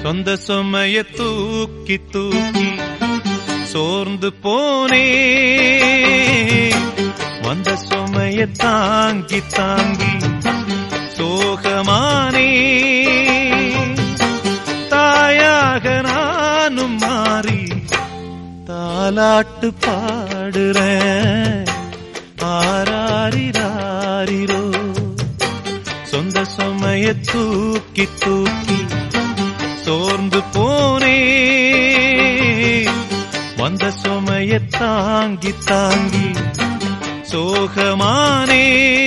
சொந்த சுமைய தூக்கி தூக்கி சோர்ந்து போனே வந்த சுமைய தாங்கி தாங்கி சோகமானே தாயாக நானும் மாறி தாலாட்டு பாடுறேன் ஆராரிராரிரோ சொந்த சுமைய தூக்கி தூக்கி சோர்ந்து போனே வந்த சுமைய தாங்கி தாங்கி சோகமானே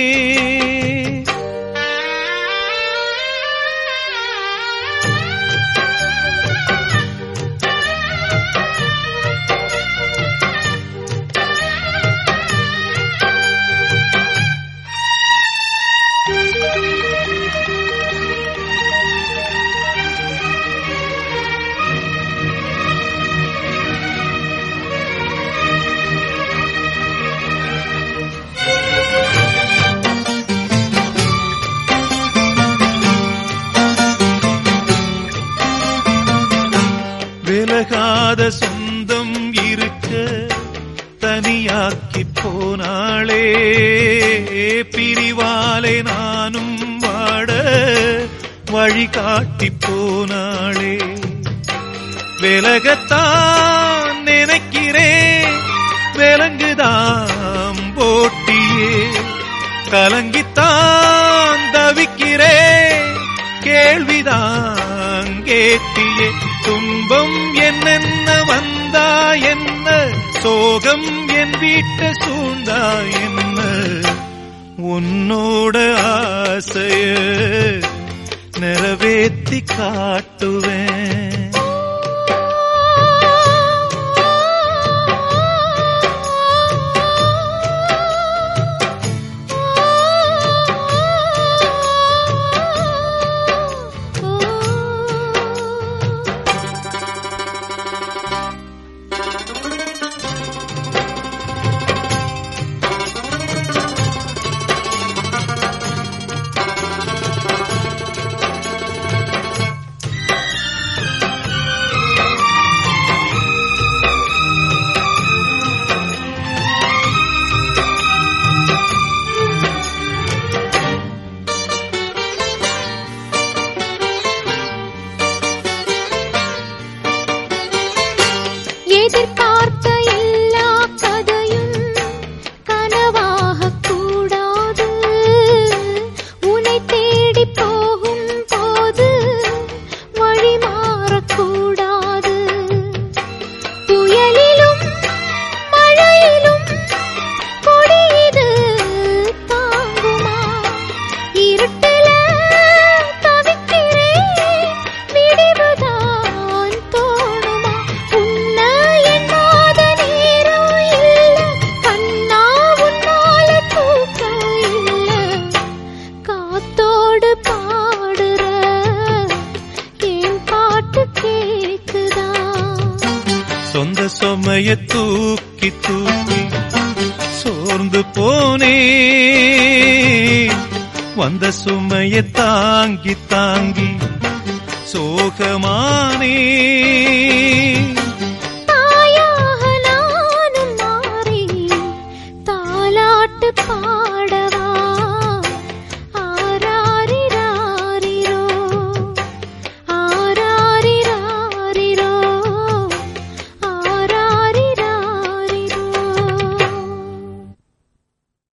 விலகாத சொந்தம் இருக்க தனியாக்கி போனாளே பிரிவாலே நானும் வாட வழிகாட்டி போனாளே விலகத்தான் நினைக்கிறேன் விலங்குதாம் போட்டியே கலங்கித்தான் தவிக்கிறேன் கேள்விதான் கேட்டியே துன்பம் என்னென்ன வந்தா என்ன சோகம் என் வீட்டை சூழ்ந்தா என்ன உன்னோட ஆசைய நிறைவேத்தி காட்டுவேன் எதிர்பார்த்த எல்லா கதையும் கனவாகக் கூடாது உன்னை தேடி போகும் போது வழி மாறக்கூடாது புயலிலும் மழையிலும் கொடியது தாங்குமா இருட்டில தவிக்கிறேன் விடிவுதான் தோணுமா உன்னை எண்ணாத நேரம் இல்ல கண்ணா உன்னால தூக்கம் இல்ல காத்தோடு பாடுற என் பாட்டு கேக்குதா சொந்த சுமைய தூக்கி தூக்கி சோர்ந்து போனே வந்த சுமைய தாங்கி தாங்கி சோகமானே